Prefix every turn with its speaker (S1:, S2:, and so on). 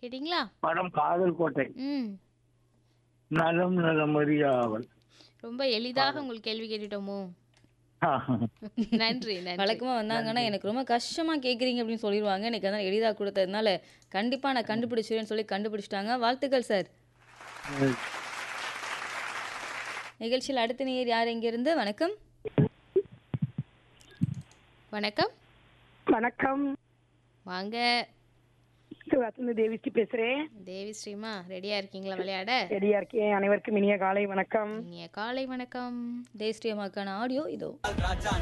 S1: கேட்டிங்களா
S2: படம் காதல் கோட்டை
S1: ம்
S2: நலம் நலமறிய ஆவல்
S1: ரொம்ப எளிதாக உங்களுக்கு கேள்வி கேட்டுட்டோமோ நன்றி நன்றி
S3: வழக்கமா வந்தாங்கன்னா எனக்கு ரொம்ப கஷ்டமா கேக்குறீங்க அப்படின்னு சொல்லிடுவாங்க எனக்கு அதனால எளிதா கொடுத்ததுனால கண்டிப்பா நான் கண்டுபிடிச்சிருவேன்னு சொல்லி கண்டுபிடிச்சிட்டாங்க வாழ்த்துக்கள் சார் நிகழ்ச்சியில் அடுத்த நேர் யார் இருந்து வணக்கம்
S1: வணக்கம்
S4: வணக்கம்
S1: வாங்க
S4: வசந்த தேவிஸ்ரீ பேசுறேன்
S1: தேவி ஸ்ரீமா ரெடியா இருக்கீங்களா விளையாட
S4: ரெடியா இருக்கேன் அனைவருக்கும் இனிய காலை வணக்கம்
S1: இனிய காலை வணக்கம்
S3: தேசிய அம்மாக்கான ஆடியோ இதோ